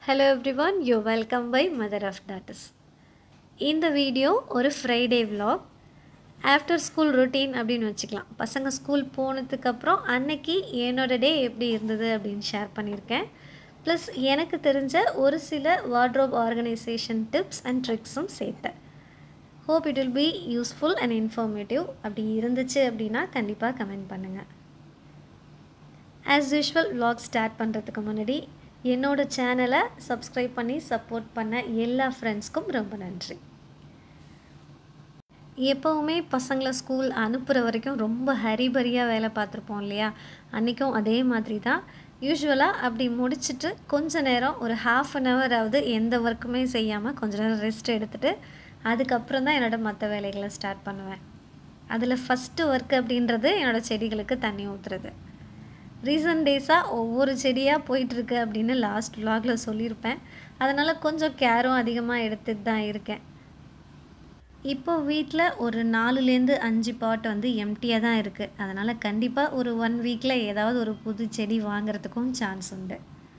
hello everyone you welcome by mother of daughters இந்த video ஒரு Friday vlog after school routine அப்படின்னு வச்சுக்கலாம் பசங்க ஸ்கூல் போனதுக்கப்புறம் அன்னைக்கு என்னோட டே எப்படி இருந்தது அப்படின்னு ஷேர் பண்ணியிருக்கேன் ப்ளஸ் எனக்கு தெரிஞ்ச ஒரு சில வார்ட்ரோப் ஆர்கனைசேஷன் டிப்ஸ் அண்ட் ட்ரிக்ஸும் சேர்த்தேன் hope it will be useful and informative அப்படி இருந்துச்சு அப்படின்னா கண்டிப்பாக கமெண்ட் பண்ணுங்கள் ஆஸ் யூஷுவல் vlog ஸ்டார்ட் பண்ணுறதுக்கு முன்னாடி என்னோட சேனலை சப்ஸ்கிரைப் பண்ணி சப்போர்ட் பண்ண எல்லா ஃப்ரெண்ட்ஸ்க்கும் ரொம்ப நன்றி எப்போவுமே பசங்களை ஸ்கூல் அனுப்புகிற வரைக்கும் ரொம்ப ஹரிபரியாக வேலை பார்த்துருப்போம் இல்லையா அன்றைக்கும் அதே மாதிரி தான் யூஸ்வலாக அப்படி முடிச்சுட்டு கொஞ்ச நேரம் ஒரு ஹாஃப் அன் ஹவர் ஆகுது எந்த ஒர்க்குமே செய்யாமல் கொஞ்ச நேரம் ரெஸ்ட் எடுத்துகிட்டு அதுக்கப்புறம் தான் என்னோட மற்ற வேலைகளை ஸ்டார்ட் பண்ணுவேன் அதில் ஃபஸ்ட்டு ஒர்க் அப்படின்றது என்னோடய செடிகளுக்கு தண்ணி ஊற்றுறது ரீசன்ட் டேஸாக ஒவ்வொரு செடியாக போயிட்டுருக்கு அப்படின்னு லாஸ்ட் vlogல சொல்லியிருப்பேன் அதனால் கொஞ்சம் கேரும் அதிகமாக எடுத்துட்டு தான் இருக்கேன் இப்போ வீட்டில் ஒரு நாலுலேருந்து அஞ்சு பாட் வந்து எம்டியாக தான் இருக்குது அதனால் கண்டிப்பாக ஒரு ஒன் வீக்கில் ஏதாவது ஒரு புது செடி வாங்குறதுக்கும் சான்ஸ் உண்டு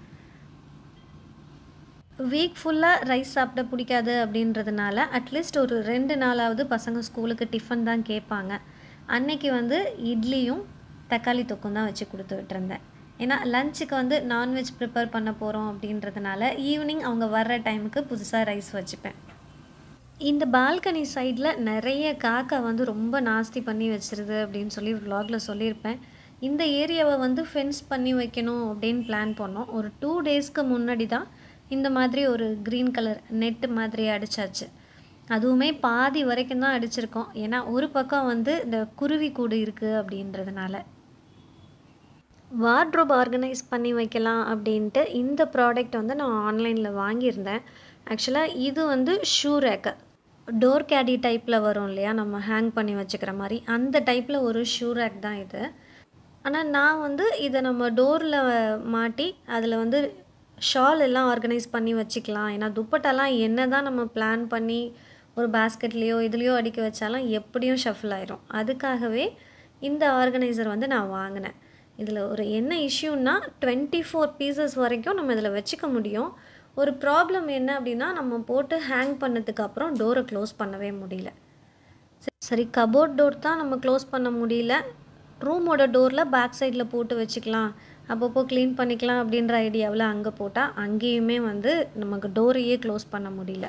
வீக் ஃபுல்லாக ரைஸ் சாப்பிட பிடிக்காது அப்படின்றதுனால அட்லீஸ்ட் ஒரு ரெண்டு நாளாவது பசங்க ஸ்கூலுக்கு டிஃபன் தான் கேட்பாங்க அன்னைக்கு வந்து இட்லியும் தக்காளி தொக்கும் தான் வச்சு கொடுத்து விட்டுருந்தேன் ஏன்னா லஞ்சுக்கு வந்து நான்வெஜ் ப்ரிப்பேர் பண்ண போகிறோம் அப்படின்றதுனால ஈவினிங் அவங்க வர்ற டைமுக்கு புதுசாக ரைஸ் வச்சுப்பேன் இந்த பால்கனி சைடில் நிறைய காக்கா வந்து ரொம்ப நாஸ்தி பண்ணி வச்சிருது அப்படின்னு சொல்லி vlogல சொல்லியிருப்பேன் இந்த ஏரியாவை வந்து ஃபென்ஸ் பண்ணி வைக்கணும் அப்படின்னு பிளான் பண்ணோம் ஒரு டூ டேஸ்க்கு முன்னாடி தான் இந்த மாதிரி ஒரு க்ரீன் கலர் நெட்டு மாதிரி அடிச்சாச்சு அதுவுமே பாதி வரைக்கும் தான் அடிச்சிருக்கோம் ஏன்னா ஒரு பக்கம் வந்து இந்த குருவி கூடு இருக்குது அப்படின்றதுனால வார்ட்ரோப் ஆர்கனைஸ் பண்ணி வைக்கலாம் அப்படின்ட்டு இந்த ப்ராடக்ட் வந்து நான் ஆன்லைனில் வாங்கியிருந்தேன் ஆக்சுவலாக இது வந்து ஷூ ரேக்கு டோர் கேடி டைப்பில் வரும் இல்லையா நம்ம ஹேங் பண்ணி வச்சுக்கிற மாதிரி அந்த டைப்பில் ஒரு ஷூ ரேக் தான் இது ஆனால் நான் வந்து இதை நம்ம டோரில் மாட்டி அதில் வந்து ஷால் எல்லாம் ஆர்கனைஸ் பண்ணி வச்சுக்கலாம் ஏன்னா துப்பட்டாலாம் என்ன தான் நம்ம பிளான் பண்ணி ஒரு பேஸ்கெட்லேயோ இதுலேயோ அடுக்கி வச்சாலும் எப்படியும் ஷஃபில் ஆயிரும் அதுக்காகவே இந்த ஆர்கனைசர் வந்து நான் வாங்கினேன் இதில் ஒரு என்ன இஷ்யூன்னா டுவெண்ட்டி ஃபோர் பீசஸ் வரைக்கும் நம்ம இதில் வச்சுக்க முடியும் ஒரு ப்ராப்ளம் என்ன அப்படின்னா நம்ம போட்டு ஹேங் பண்ணதுக்கு அப்புறம் டோரை க்ளோஸ் பண்ணவே முடியல சரி- சரி கபோர்ட் டோர் தான் நம்ம க்ளோஸ் பண்ண முடியல ரூமோட டோரில் பேக் சைடில் போட்டு வச்சுக்கலாம் அப்பப்போ க்ளீன் பண்ணிக்கலாம் அப்படின்ற ஐடியாவில் அங்கே போட்டால் அங்கேயுமே வந்து நமக்கு டோரையே க்ளோஸ் பண்ண முடியல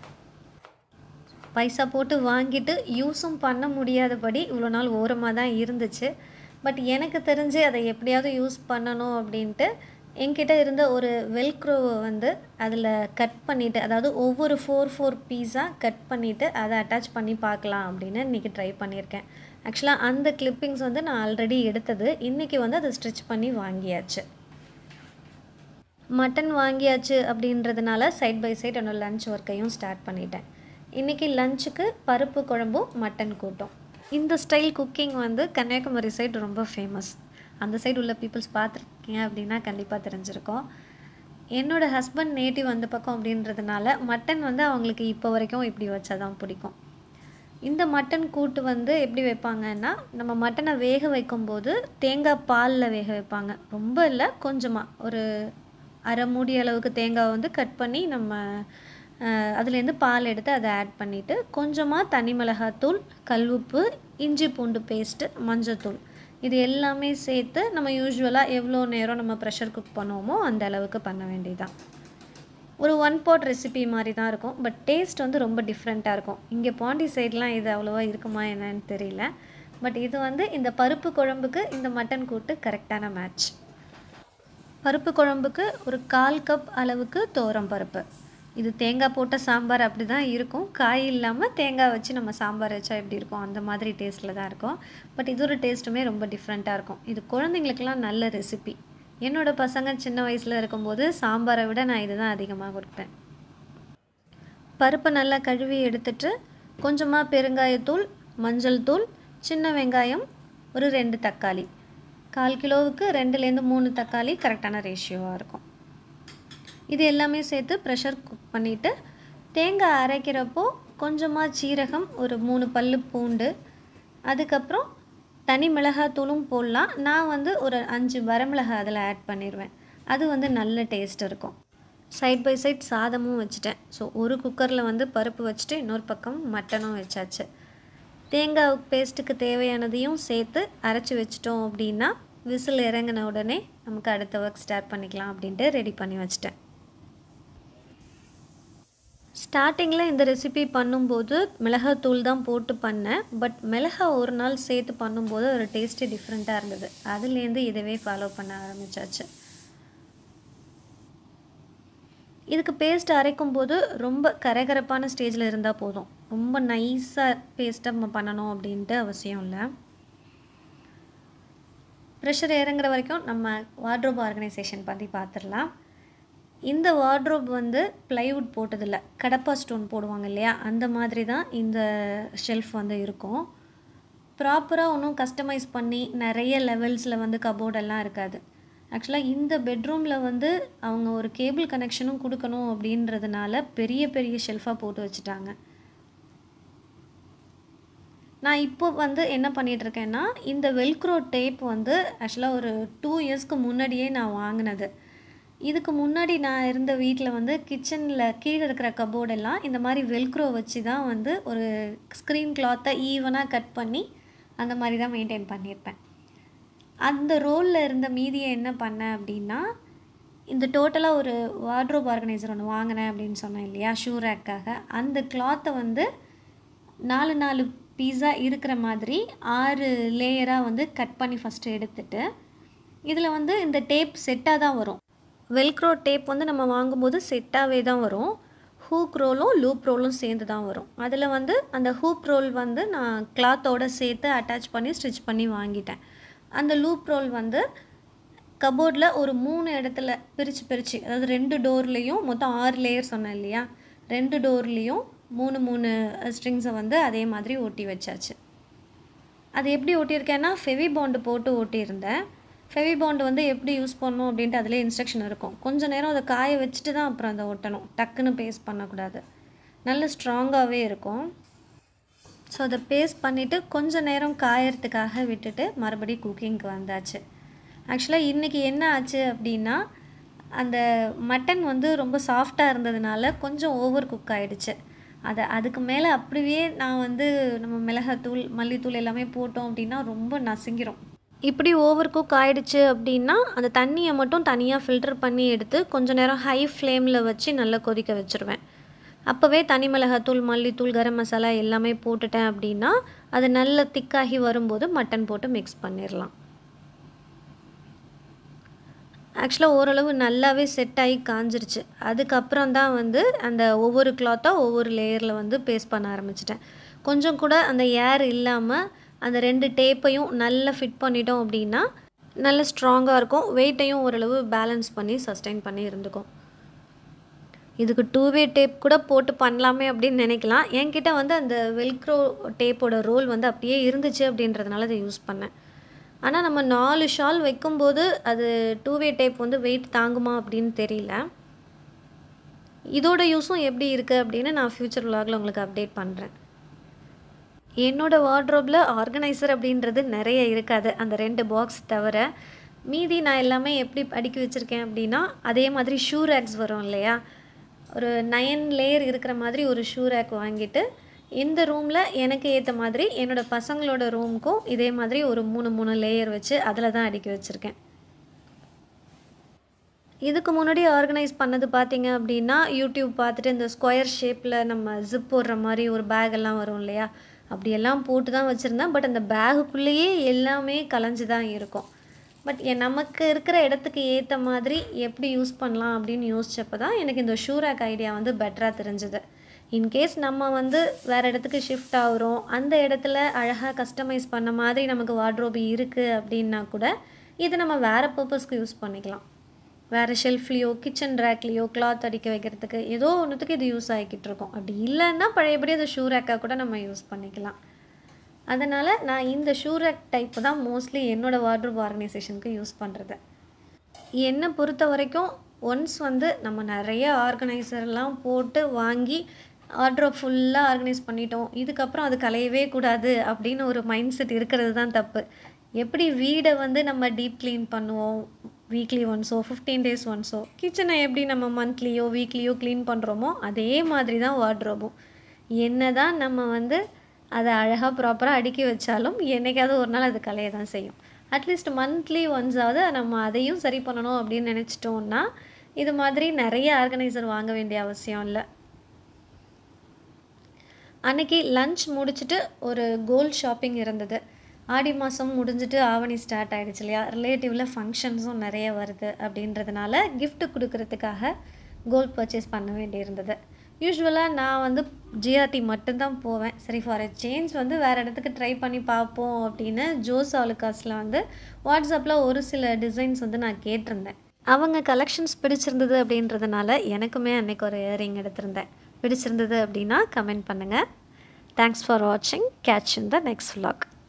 பைசா போட்டு வாங்கிட்டு யூஸும் பண்ண முடியாதபடி இவ்வளோ நாள் ஓரமாக தான் இருந்துச்சு பட் எனக்கு தெரிஞ்சு அதை எப்படியாவது யூஸ் பண்ணணும் அப்படின்ட்டு என்கிட்ட இருந்த ஒரு வெல்க்ரோவை வந்து அதில் கட் பண்ணிவிட்டு அதாவது ஒவ்வொரு ஃபோர் ஃபோர் பீஸாக கட் பண்ணிவிட்டு அதை அட்டாச் பண்ணி பார்க்கலாம் அப்படின்னு இன்றைக்கி ட்ரை பண்ணியிருக்கேன் ஆக்சுவலாக அந்த கிளிப்பிங்ஸ் வந்து நான் ஆல்ரெடி எடுத்தது இன்றைக்கி வந்து அதை ஸ்டிச் பண்ணி வாங்கியாச்சு மட்டன் வாங்கியாச்சு அப்படின்றதுனால சைட் பை சைட் என்னோட லஞ்ச் ஒர்க்கையும் ஸ்டார்ட் பண்ணிட்டேன் இன்றைக்கி லஞ்சுக்கு பருப்பு குழம்பும் மட்டன் கூட்டம் இந்த ஸ்டைல் குக்கிங் வந்து கன்னியாகுமரி சைடு ரொம்ப ஃபேமஸ் அந்த சைடு உள்ள பீப்புள்ஸ் பார்த்துருக்கீங்க அப்படின்னா கண்டிப்பாக தெரிஞ்சிருக்கும் என்னோட ஹஸ்பண்ட் நேட்டிவ் அந்த பக்கம் அப்படின்றதுனால மட்டன் வந்து அவங்களுக்கு இப்போ வரைக்கும் இப்படி வச்சா தான் பிடிக்கும் இந்த மட்டன் கூட்டு வந்து எப்படி வைப்பாங்கன்னா நம்ம மட்டனை வேக வைக்கும்போது தேங்காய் பாலில் வேக வைப்பாங்க ரொம்ப இல்லை கொஞ்சமாக ஒரு அரை மூடி அளவுக்கு தேங்காய் வந்து கட் பண்ணி நம்ம அஹ், அதுலேருந்து பால் எடுத்து அதை ஆட் பண்ணிவிட்டு கொஞ்சமாக தனி மிளகாத்தூள் கல்லுப்பு இஞ்சி பூண்டு பேஸ்ட்டு மஞ்சத்தூள் இது எல்லாமே சேர்த்து நம்ம யூஸ்வலாக எவ்வளோ நேரம் நம்ம ப்ரெஷர் குக் பண்ணுவோமோ அந்த அளவுக்கு பண்ண வேண்டியதுதான் ஒரு ஒன் பாட் ரெசிபி மாதிரி தான் இருக்கும் பட் டேஸ்ட் வந்து ரொம்ப டிஃப்ரெண்ட்டாக இருக்கும் இங்கே பாண்டி சைட்லாம் இது அவ்வளோவா இருக்குமா என்னன்னு தெரியல பட் இது வந்து இந்த பருப்பு குழம்புக்கு இந்த மட்டன் கூட்டு கரெக்டான மேட்ச் பருப்பு குழம்புக்கு ஒரு கால் கப் அளவுக்கு தோரம் பருப்பு இது தேங்காய் போட்ட சாம்பார் அப்படி தான் இருக்கும் காய் இல்லாமல் தேங்காய் வச்சு நம்ம சாம்பார் வச்சா எப்படி இருக்கும் அந்த மாதிரி டேஸ்ட்டில் தான் இருக்கும் பட் இதோட டேஸ்ட்டுமே ரொம்ப டிஃப்ரெண்ட்டாக இருக்கும் இது குழந்தைங்களுக்கெல்லாம் நல்ல ரெசிபி என்னோட பசங்க சின்ன வயசில் இருக்கும்போது சாம்பாரை விட நான் இதை தான் அதிகமாக கொடுப்பேன் பருப்பை நல்லா கழுவி எடுத்துட்டு கொஞ்சமாக பெருங்காயத்தூள் மஞ்சள் தூள் சின்ன வெங்காயம் ஒரு ரெண்டு தக்காளி கால் கிலோவுக்கு ரெண்டுலேருந்து மூணு தக்காளி கரெக்டான ரேஷியோவாக இருக்கும் இது எல்லாமே சேர்த்து ப்ரெஷர் குக் பண்ணிவிட்டு தேங்காய் அரைக்கிறப்போ கொஞ்சமாக சீரகம் ஒரு மூணு பல்லு பூண்டு அதுக்கப்புறம் தனி மிளகாத்தூளும் போடலாம் நான் வந்து ஒரு அஞ்சு வரமிளகாய் அதில் ஆட் பண்ணிடுவேன் அது வந்து நல்ல டேஸ்ட் இருக்கும் சைட் பை சைட் சாதமும் வச்சுட்டேன் ஸோ ஒரு குக்கரில் வந்து பருப்பு வச்சுட்டு இன்னொரு பக்கம் மட்டனும் வச்சாச்சு தேங்காய் பேஸ்ட்டுக்கு தேவையானதையும் சேர்த்து அரைச்சி வச்சிட்டோம் அப்படின்னா விசில் இறங்கின உடனே நமக்கு அடுத்த ஒர்க் ஸ்டார்ட் பண்ணிக்கலாம் அப்படின்ட்டு ரெடி பண்ணி வச்சிட்டேன் ஸ்டார்டிங்கில் இந்த ரெசிபி பண்ணும்போது மிளகாத்தூள் தான் போட்டு பண்ணேன் பட் மிளகா ஒரு நாள் சேர்த்து பண்ணும்போது ஒரு டேஸ்ட்டு டிஃப்ரெண்ட்டாக இருந்தது அதுலேருந்து இதவே ஃபாலோ பண்ண ஆரம்பித்தாச்சு இதுக்கு பேஸ்ட் அரைக்கும் போது ரொம்ப கரகரப்பான ஸ்டேஜில் இருந்தால் போதும் ரொம்ப நைஸாக பேஸ்ட்டாக நம்ம பண்ணணும் அப்படின்ட்டு அவசியம் இல்லை ப்ரெஷர் இறங்குற வரைக்கும் நம்ம வார்ட்ரோப் ஆர்கனைசேஷன் பற்றி பார்த்துடலாம் இந்த வார்ட்ரோப் வந்து ப்ளைவுட் போட்டதில்ல கடப்பா ஸ்டோன் போடுவாங்க இல்லையா அந்த மாதிரி தான் இந்த ஷெல்ஃப் வந்து இருக்கும் ப்ராப்பராக ஒன்றும் கஸ்டமைஸ் பண்ணி நிறைய லெவல்ஸில் வந்து கபோர்டெல்லாம் இருக்காது ஆக்சுவலாக இந்த பெட்ரூமில் வந்து அவங்க ஒரு கேபிள் கனெக்ஷனும் கொடுக்கணும் அப்படின்றதுனால பெரிய பெரிய ஷெல்ஃபாக போட்டு வச்சுட்டாங்க நான் இப்போ வந்து என்ன பண்ணிகிட்ருக்கேன்னா இந்த வெல்க்ரோ டேப் வந்து ஆக்சுவலாக ஒரு டூ இயர்ஸ்க்கு முன்னாடியே நான் வாங்கினது இதுக்கு முன்னாடி நான் இருந்த வீட்டில் வந்து கிச்சனில் கீழே இருக்கிற கபோர்டெல்லாம் இந்த மாதிரி வெல்க்ரோ வச்சு தான் வந்து ஒரு ஸ்க்ரீன் கிளாத்தை ஈவனாக கட் பண்ணி அந்த மாதிரி தான் மெயின்டைன் பண்ணியிருப்பேன் அந்த ரோலில் இருந்த மீதியை என்ன பண்ணேன் அப்படின்னா இந்த டோட்டலாக ஒரு வார்ட்ரோப் ஆர்கனைசர் ஒன்று வாங்கினேன் அப்படின்னு சொன்னேன் இல்லையா ஷூ ரேக்காக அந்த கிளாத்தை வந்து நாலு நாலு பீஸாக இருக்கிற மாதிரி ஆறு லேயராக வந்து கட் பண்ணி ஃபஸ்ட்டு எடுத்துட்டு இதில் வந்து இந்த டேப் செட்டாக தான் வரும் வெல்க்ரோ டேப் வந்து நம்ம வாங்கும்போது செட்டாகவே தான் வரும் ஹூக் ரோலும் லூப் ரோலும் சேர்ந்து தான் வரும் அதில் வந்து அந்த ஹூப் ரோல் வந்து நான் கிளாத்தோடு சேர்த்து அட்டாச் பண்ணி ஸ்டிச் பண்ணி வாங்கிட்டேன் அந்த லூப் ரோல் வந்து கபோர்டில் ஒரு மூணு இடத்துல பிரித்து பிரித்து அதாவது ரெண்டு டோர்லேயும் மொத்தம் ஆறு லேயர் சொன்னேன் இல்லையா ரெண்டு டோர்லேயும் மூணு மூணு ஸ்ட்ரிங்ஸை வந்து அதே மாதிரி ஒட்டி வச்சாச்சு அது எப்படி ஒட்டியிருக்கேன்னா ஃபெவி பாண்டு போட்டு ஒட்டியிருந்தேன் ஃபெவி பாண்டு வந்து எப்படி யூஸ் பண்ணணும் அப்படின்ட்டு அதிலே இன்ஸ்ட்ரக்ஷன் இருக்கும் கொஞ்சம் நேரம் அதை காய வச்சுட்டு தான் அப்புறம் அதை ஒட்டணும் டக்குன்னு பேஸ்ட் பண்ணக்கூடாது நல்ல ஸ்ட்ராங்காகவே இருக்கும் ஸோ அதை பேஸ்ட் பண்ணிவிட்டு கொஞ்சம் நேரம் காயறதுக்காக விட்டுட்டு மறுபடியும் குக்கிங்க்கு வந்தாச்சு ஆக்சுவலாக இன்றைக்கி என்ன ஆச்சு அப்படின்னா அந்த மட்டன் வந்து ரொம்ப சாஃப்டாக இருந்ததுனால கொஞ்சம் ஓவர் குக் ஆகிடுச்சு அதை அதுக்கு மேலே அப்படியே நான் வந்து நம்ம மிளகாத்தூள் மல்லித்தூள் எல்லாமே போட்டோம் அப்படின்னா ரொம்ப நசுங்கிரும் இப்படி ஓவர் குக் ஆகிடுச்சு அப்படின்னா அந்த தண்ணியை மட்டும் தனியாக ஃபில்டர் பண்ணி எடுத்து கொஞ்சம் நேரம் ஹை ஃப்ளேமில் வச்சு நல்லா கொதிக்க வச்சுருவேன் அப்போவே தனி மிளகாத்தூள் மல்லித்தூள் கரம் மசாலா எல்லாமே போட்டுட்டேன் அப்படின்னா அது நல்ல திக்காகி வரும்போது மட்டன் போட்டு மிக்ஸ் பண்ணிடலாம் ஆக்சுவலாக ஓரளவு நல்லாவே செட் ஆகி காஞ்சிருச்சு அதுக்கப்புறம் தான் வந்து அந்த ஒவ்வொரு கிளாத்தாக ஒவ்வொரு லேயரில் வந்து பேஸ்ட் பண்ண ஆரம்பிச்சிட்டேன் கொஞ்சம் கூட அந்த ஏர் இல்லாமல் அந்த ரெண்டு டேப்பையும் நல்லா ஃபிட் பண்ணிட்டோம் அப்படின்னா நல்ல ஸ்ட்ராங்காக இருக்கும் வெயிட்டையும் ஓரளவு பேலன்ஸ் பண்ணி சஸ்டைன் பண்ணி இருந்துக்கும் இதுக்கு டூ வே டேப் கூட போட்டு பண்ணலாமே அப்படின்னு நினைக்கலாம் என்கிட்ட வந்து அந்த வெல்க்ரோ டேப்போட ரோல் வந்து அப்படியே இருந்துச்சு அப்படின்றதுனால அதை யூஸ் பண்ணேன் ஆனால் நம்ம நாலு ஷால் வைக்கும்போது அது டூ வே டேப் வந்து வெயிட் தாங்குமா அப்படின்னு தெரியல இதோட யூஸும் எப்படி இருக்குது அப்படின்னு நான் ஃப்யூச்சர் விலாகில் உங்களுக்கு அப்டேட் பண்ணுறேன் என்னோடய வார்ட்ரோப்பில் ஆர்கனைசர் அப்படின்றது நிறைய இருக்காது அந்த ரெண்டு பாக்ஸ் தவிர மீதி நான் எல்லாமே எப்படி அடுக்கி வச்சுருக்கேன் அப்படின்னா அதே மாதிரி ஷூ ரேக்ஸ் வரும் இல்லையா ஒரு நயன் லேயர் இருக்கிற மாதிரி ஒரு ஷூ ரேக் வாங்கிட்டு இந்த ரூமில் எனக்கு ஏற்ற மாதிரி என்னோடய பசங்களோட ரூமுக்கும் இதே மாதிரி ஒரு மூணு மூணு லேயர் வச்சு அதில் தான் அடுக்கி வச்சுருக்கேன் இதுக்கு முன்னாடி ஆர்கனைஸ் பண்ணது பார்த்தீங்க அப்படின்னா யூடியூப் பார்த்துட்டு இந்த ஸ்கொயர் ஷேப்பில் நம்ம ஜிப் போடுற மாதிரி ஒரு பேக் எல்லாம் வரும் இல்லையா அப்படியெல்லாம் போட்டு தான் வச்சுருந்தேன் பட் அந்த பேகுக்குள்ளேயே எல்லாமே கலைஞ்சு தான் இருக்கும் பட் என் நமக்கு இருக்கிற இடத்துக்கு ஏற்ற மாதிரி எப்படி யூஸ் பண்ணலாம் அப்படின்னு யோசிச்சப்போ தான் எனக்கு இந்த ஷூராக் ஐடியா வந்து பெட்டராக தெரிஞ்சுது இன்கேஸ் நம்ம வந்து வேறு இடத்துக்கு ஷிஃப்ட் ஆகுறோம் அந்த இடத்துல அழகாக கஸ்டமைஸ் பண்ண மாதிரி நமக்கு வார்ட்ரோபி இருக்குது அப்படின்னா கூட இதை நம்ம வேறு பர்பஸ்க்கு யூஸ் பண்ணிக்கலாம் வேறு ஷெல்ஃப்லேயோ கிச்சன் ரேக்லேயோ கிளாத் அடிக்க வைக்கிறதுக்கு ஏதோ ஒன்றுத்துக்கு இது யூஸ் ஆகிக்கிட்டு இருக்கோம் அப்படி இல்லைன்னா பழையபடி அதை ஷூ ரேக்காக கூட நம்ம யூஸ் பண்ணிக்கலாம் அதனால் நான் இந்த ஷூ ரேக் டைப் தான் மோஸ்ட்லி என்னோடய வார்ட்ரோப் ஆர்கனைசேஷனுக்கு யூஸ் பண்ணுறது என்னை பொறுத்த வரைக்கும் ஒன்ஸ் வந்து நம்ம நிறைய ஆர்கனைசர்லாம் போட்டு வாங்கி வார்ட்ரோப் ஃபுல்லாக ஆர்கனைஸ் பண்ணிட்டோம் இதுக்கப்புறம் அது கலையவே கூடாது அப்படின்னு ஒரு மைண்ட் செட் இருக்கிறது தான் தப்பு எப்படி வீடை வந்து நம்ம டீப் க்ளீன் பண்ணுவோம் வீக்லி ஒன்ஸோ ஃபிஃப்டீன் டேஸ் ஒன்ஸோ கிச்சனை எப்படி நம்ம மந்த்லியோ வீக்லியோ க்ளீன் பண்ணுறோமோ அதே மாதிரி தான் வார்ட்ரோபும் என்ன தான் நம்ம வந்து அதை அழகாக ப்ராப்பராக அடுக்கி வச்சாலும் என்னைக்காவது ஒரு நாள் அது கலைய தான் செய்யும் அட்லீஸ்ட் மந்த்லி ஒன்ஸாவது நம்ம அதையும் சரி பண்ணணும் அப்படின்னு நினச்சிட்டோன்னா இது மாதிரி நிறைய ஆர்கனைசர் வாங்க வேண்டிய அவசியம் இல்லை அன்னைக்கு லஞ்ச் முடிச்சுட்டு ஒரு கோல்ட் ஷாப்பிங் இருந்தது ஆடி மாதம் முடிஞ்சிட்டு ஆவணி ஸ்டார்ட் ஆகிடுச்சு இல்லையா ரிலேட்டிவில் ஃபங்க்ஷன்ஸும் நிறைய வருது அப்படின்றதுனால gift கொடுக்கறதுக்காக கோல்ட் பர்ச்சேஸ் பண்ண வேண்டியிருந்தது யூஸ்வலாக நான் வந்து ஜிஆர்டி மட்டும்தான் போவேன் சரி ஃபார் எ சேஞ்ச் வந்து வேறு இடத்துக்கு ட்ரை பண்ணி பார்ப்போம் அப்படின்னு ஜோஸ் ஆலுக்காஸில் வந்து வாட்ஸ்அப்பில் ஒரு சில டிசைன்ஸ் வந்து நான் கேட்டிருந்தேன் அவங்க கலெக்ஷன்ஸ் பிடிச்சிருந்தது அப்படின்றதுனால எனக்குமே அன்னைக்கு ஒரு இயரிங் எடுத்திருந்தேன் பிடிச்சிருந்தது அப்படின்னா கமெண்ட் பண்ணுங்கள் தேங்க்ஸ் ஃபார் வாட்சிங் catch in the next vlog